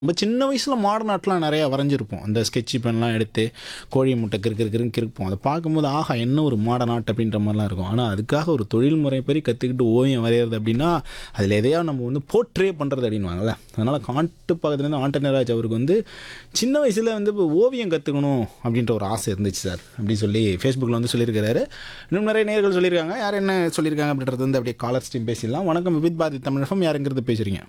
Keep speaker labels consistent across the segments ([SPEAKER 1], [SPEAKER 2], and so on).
[SPEAKER 1] நம்ம சின்ன வயசில் மாடர்ன் ஆர்ட்லாம் நிறையா வரைஞ்சிருப்போம் அந்த ஸ்கெட்ச் பென்லாம் எடுத்து கோழி முட்டை கிறுக்கு கிறுக்குன்னு கிறுப்போம் அதை பார்க்கும்போது ஆஹா என்ன ஒரு மாடர்ன் ஆர்ட் அப்படின்ற மாதிரிலாம் இருக்கும் ஆனால் அதுக்காக ஒரு தொழில்முறை பெரிய கற்றுக்கிட்டு ஓவியம் வரைகிறது அப்படின்னா அதில் எதையா நம்ம வந்து போர்ட்ரே பண்ணுறது அப்படின்வாங்கல்ல அதனால் காட்டு பக்கத்துலேருந்து ஆண்டனராஜ் அவருக்கு வந்து சின்ன வயசில் வந்து இப்போ ஓவியம் கற்றுக்கணும் அப்படின்ற ஒரு ஆசை இருந்துச்சு சார் அப்படின்னு சொல்லி ஃபேஸ்புக்கில் வந்து சொல்லியிருக்கிறாரு இன்னும் நிறைய நேர்கள் சொல்லியிருக்காங்க யார் என்ன சொல்லியிருக்காங்க அப்படின்றது வந்து அப்படியே காலர் ஸ்ட்ரீம் பேசிடலாம் வணக்கம் விபித் பாரதி தமிழகம் யாருங்கிறது பேசுகிறீங்க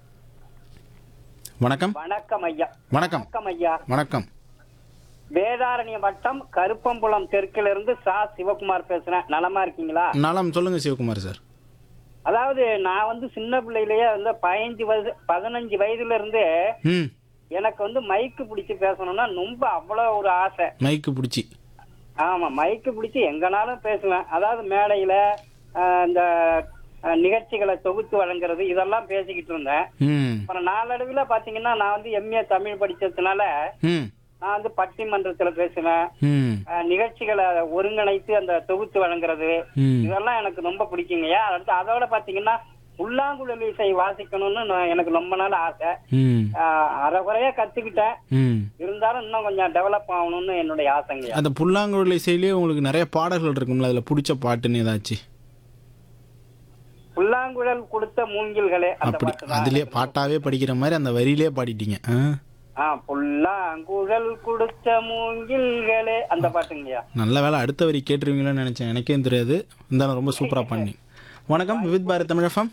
[SPEAKER 1] வணக்கம்
[SPEAKER 2] வணக்கம் ஐயா
[SPEAKER 1] வணக்கம்
[SPEAKER 2] வணக்கம் ஐயா
[SPEAKER 1] வணக்கம்
[SPEAKER 2] வேதாரண்ய வட்டம் கருப்பம்புலம் தெற்குல இருந்து சா சிவகுமார் பேசுறேன் நலமா இருக்கீங்களா
[SPEAKER 1] நலம் சொல்லுங்க சிவகுமார் சார்
[SPEAKER 2] அதாவது நான் வந்து சின்ன பிள்ளையிலேயே வந்து பதினஞ்சு வயசு பதினஞ்சு வயதுல இருந்து
[SPEAKER 1] ம்
[SPEAKER 2] எனக்கு வந்து மைக்கு பிடிச்சு பேசணும்னா ரொம்ப அவ்வளவு ஒரு ஆசை
[SPEAKER 1] மைக்கு பிடிச்சி
[SPEAKER 2] ஆமா மைக்கு பிடிச்சு எங்கனாலும் பேசுவேன் அதாவது மேடையில ஆஹ், இந்த ஆஹ், நிகழ்ச்சிகளை தொகுத்து வழங்குறது இதெல்லாம் பேசிக்கிட்டு இருந்தேன்
[SPEAKER 1] ம்
[SPEAKER 2] அப்புறம் நாளடைவுல பாத்தீங்கன்னா நான் வந்து எம்ஏ தமிழ் படிச்சதுனால
[SPEAKER 1] ம்
[SPEAKER 2] நான் வந்து பட்டிமன்றத்துல பேசுவேன்
[SPEAKER 1] ம்
[SPEAKER 2] அஹ் நிகழ்ச்சிகளை ஒருங்கிணைத்து அந்த தொகுத்து வழங்குறது
[SPEAKER 1] ம்
[SPEAKER 2] இதெல்லாம் எனக்கு ரொம்ப பிடிக்குங்கய்யா அடுத்து அதோட பாத்தீங்கன்னா புல்லாங்குழல் இசை வாசிக்கணும்னு நான் எனக்கு ரொம்ப நாள் ஆசை
[SPEAKER 1] ம்
[SPEAKER 2] அஹ் அரைகுறையா கத்துக்கிட்டேன்
[SPEAKER 1] ம்
[SPEAKER 2] இருந்தாலும் இன்னும் கொஞ்சம் டெவலப் ஆகணும்னு என்னுடைய ஆசைங்கய்யா
[SPEAKER 1] அந்த புல்லாங்குழல் இசையிலேயே உங்களுக்கு நிறைய பாடல்கள் இருக்கும்ல அதில் பிடிச்ச பாட்டுன்னு ஏதாச்சும்
[SPEAKER 2] புல்லாங்குழல் கொடுத்த மூங்கில்களே அந்த
[SPEAKER 1] அப்படி
[SPEAKER 2] பாட்டு தான்
[SPEAKER 1] அதுலேயே பாட்டாவே படிக்கிற மாதிரி அந்த வரியிலே பாடிட்டீங்க ஆ
[SPEAKER 2] ஆ புல்லாங்குழல் கொடுத்த மூங்கில்களே அந்த பாட்டுங்கய்யா
[SPEAKER 1] நல்ல வேலை அடுத்த வரி கேட்டுருவீங்களோன்னு நினச்சேன் எனக்கே தெரியாது இருந்தாலும் ரொம்ப சூப்பராக பண்ணி வணக்கம் விவித் பாரத் தமிழகம்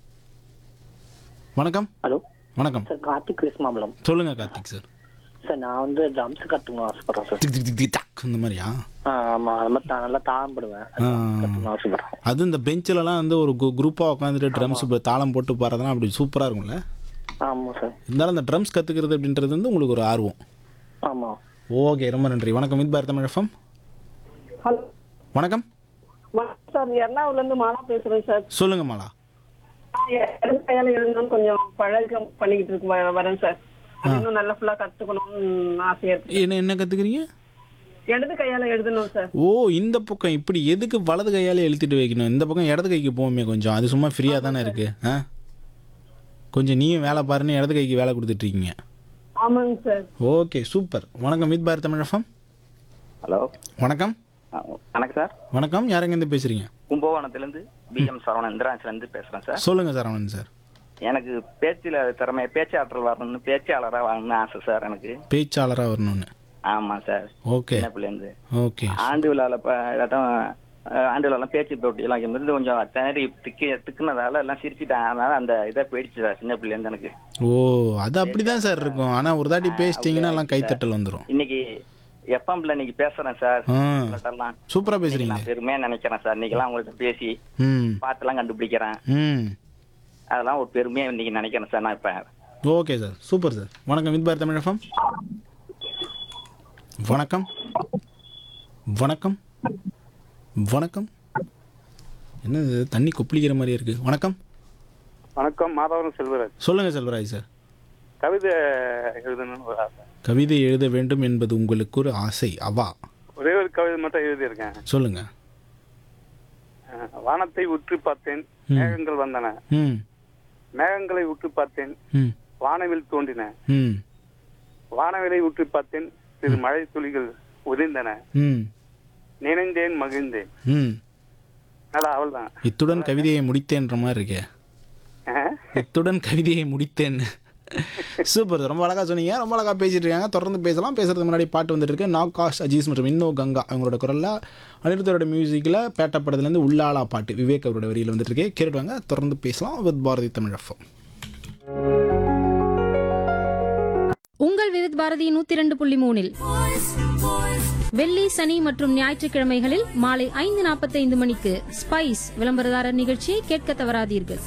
[SPEAKER 1] வணக்கம்
[SPEAKER 3] ஹலோ
[SPEAKER 1] வணக்கம்
[SPEAKER 3] சார் கார்த்திக் கிருஷ்ணாமலம்
[SPEAKER 1] சொல்லுங்க கார்த்திக் சார்
[SPEAKER 3] சார் நான் வந்து ட்ரம்ஸ் கற்றுக்கணும் ஆசைப்படுறேன் சார்
[SPEAKER 1] திக் திக் திக் திக் டக் இந்த மாதிரியா
[SPEAKER 3] ஆ ஆமாம் அது மாதிரி நான் நல்லா தாளம் போடுவேன்
[SPEAKER 1] ஆ.
[SPEAKER 3] கற்றுக்கணும் ஆசைப்படுறேன்
[SPEAKER 1] அது இந்த பெஞ்சிலலாம் வந்து ஒரு குரூப்பாக உட்காந்துட்டு ட்ரம்ஸ் தாளம் போட்டு பாடுறதுலாம் அப்படி சூப்பராக இருக்கும்ல
[SPEAKER 3] ஆமாம் சார்
[SPEAKER 1] இருந்தாலும் அந்த ட்ரம்ஸ் கற்றுக்கிறது அப்படின்றது வந்து உங்களுக்கு ஒரு ஆர்வம்
[SPEAKER 3] ஆமாம்
[SPEAKER 1] ஓகே ரொம்ப நன்றி வணக்கம் with Bharat Tamil FM
[SPEAKER 4] hello
[SPEAKER 1] வணக்கம்
[SPEAKER 4] வணக்கம் சார் எர்ணாகுளம்ல இருந்து மாலா பேசுறேன் சார்
[SPEAKER 1] சொல்லுங்க மாலா
[SPEAKER 4] நான் இடது கையால எழுதணும் கொஞ்சம் பழக்கம் பண்ணிக்கிட்டு இருக்கு வ- வரேன் சார் அது இன்னும் நல்லா ஃபுல்லா கத்துக்கணும்னு ஆசையா இருக்கு
[SPEAKER 1] என்ன என்ன கற்றுக்குறீங்க
[SPEAKER 4] இடது கையால எழுதணும் சார்
[SPEAKER 1] ஓ இந்த பக்கம் இப்படி எதுக்கு வலது கையால் எழுத்திட்டு வைக்கணும் இந்த பக்கம் இடது கைக்கு போவோமே கொஞ்சம் அது சும்மா ஃப்ரீயாக தானே இருக்கு ஆ கொஞ்சம் நீயும் வேலை பாருன்னு இடது கைக்கு வேலை கொடுத்துட்டு இருக்கீங்க
[SPEAKER 4] ஆமாங்க சார்
[SPEAKER 1] ஓகே சூப்பர் வணக்கம் with Bharat Tamil FM
[SPEAKER 5] hello
[SPEAKER 1] வணக்கம்
[SPEAKER 5] வணக்கம் சார்
[SPEAKER 1] வணக்கம் யாருங்கேருந்து பேசுகிறீங்க
[SPEAKER 5] கும்பகோணத்துலேருந்து பிஎம் சரவணன் இந்திராஞ்சிலேருந்து பேசுகிறேன் சார்
[SPEAKER 1] சொல்லுங்கள் சரவணன் சார்
[SPEAKER 5] எனக்கு பேச்சில் திறமை பேச்சாற்றல் வரணும்னு பேச்சாளராக வரணும்னு ஆசை சார் எனக்கு
[SPEAKER 1] பேச்சாளராக வரணும்னு
[SPEAKER 5] ஆமாம் சார்
[SPEAKER 1] ஓகே
[SPEAKER 5] சின்ன பிள்ளைலேருந்து
[SPEAKER 1] ஓகே
[SPEAKER 5] ஆண்டு விழாவில் இப்போ இதாட்டம் அஹ், ஆண்டு விழாலாம் பேச்சு போட்டியெல்லாம் இருந்து கொஞ்சம் திணறி திக்கி திக்குனதால எல்லாம் சிரிச்சிட்டாங்க அதனால அந்த இதை போயிடுச்சு சார் சின்ன பிள்ளைலேருந்து எனக்கு
[SPEAKER 1] ஓ அது அப்படிதான் சார் இருக்கும் ஆனால் ஒரு தாட்டி பேசிட்டீங்கன்னா எல்லாம் கைத்தட்டல் வந்துடும்
[SPEAKER 5] இன்னைக்கு எஃப்எம்ல இன்னைக்கு பேசுறேன் சார்
[SPEAKER 1] ஆ
[SPEAKER 5] உங்கள்கிட்டலாம்
[SPEAKER 1] சூப்பராக பேசுகிறீங்க
[SPEAKER 5] நான் பெருமையா நினைக்கிறேன் சார் இன்னைக்கெல்லாம் உங்கள்கிட்ட பேசி
[SPEAKER 1] ம்
[SPEAKER 5] பாட்டெல்லாம் கண்டுபிடிக்கிறேன்
[SPEAKER 1] ம்
[SPEAKER 5] அதெல்லாம் ஒரு பெருமையா இன்னைக்கு நினைக்கிறேன் சார் நான் இப்போ
[SPEAKER 1] ஓகே சார் சூப்பர் சார் வணக்கம் வித் பாரத் தமிழ் எஃப்எம் வணக்கம் வணக்கம் வணக்கம் என்னது தண்ணி கொப்பளிக்கிற மாதிரியே இருக்கு வணக்கம்
[SPEAKER 6] வணக்கம் மாதவரம் செல்வராஜ்
[SPEAKER 1] சொல்லுங்க செல்வராஜ் சார்
[SPEAKER 6] கவிதை எழுதணும்னு ஒரு ஆசை
[SPEAKER 1] கவிதை எழுத வேண்டும் என்பது உங்களுக்கு ஒரு ஆசை அவா
[SPEAKER 6] ஒரே ஒரு கவிதை மட்டும் எழுதியிருக்கேன்
[SPEAKER 1] சொல்லுங்க
[SPEAKER 6] அஹ், வானத்தை உற்று பார்த்தேன் மேகங்கள் வந்தன
[SPEAKER 1] ம்
[SPEAKER 6] மேகங்களை உற்று பார்த்தேன்
[SPEAKER 1] ம்
[SPEAKER 6] வானவில் தோன்றின
[SPEAKER 1] ம்
[SPEAKER 6] வானவிலை உற்று பார்த்தேன் சிறு மழை துளிகள் உதிர்ந்தன
[SPEAKER 1] ம்
[SPEAKER 6] நினைந்தேன் மகிழ்ந்தேன்
[SPEAKER 1] ம்
[SPEAKER 6] நல்லா அவள் தான்
[SPEAKER 1] இத்துடன் கவிதையை முடித்தேன்ற மாதிரி இருக்கே இத்துடன் கவிதையை முடித்தேன் சூப்பர் சார். ரொம்ப அழகாக சொன்னீங்க ரொம்ப அழகாக பேசிட்டு இருக்காங்க தொடர்ந்து பேசலாம் பேசுறதுக்கு முன்னாடி பாட்டு வந்துட்டு இருக்கு நாக் காஷ் அஜீஸ் மற்றும் இன்னோ கங்கா அவங்களோட குரலில் அனிருத்தரோட மியூசிக்கில் பேட்டப்படத்துலேருந்து உள்ளாளா பாட்டு விவேக் அவரோட வரியில் வந்துட்டு இருக்கு கேட்டுவாங்க தொடர்ந்து பேசலாம் வித் பாரதி தமிழ் எஃப்எம்
[SPEAKER 7] உங்கள் விவித் பாரதி நூத்தி இரண்டு புள்ளி மூணில் வெள்ளி சனி மற்றும் ஞாயிற்றுக்கிழமைகளில் மாலை ஐந்து நாற்பத்தைந்து மணிக்கு ஸ்பைஸ் விளம்பரதாரர் நிகழ்ச்சியை கேட்க தவறாதீர்கள்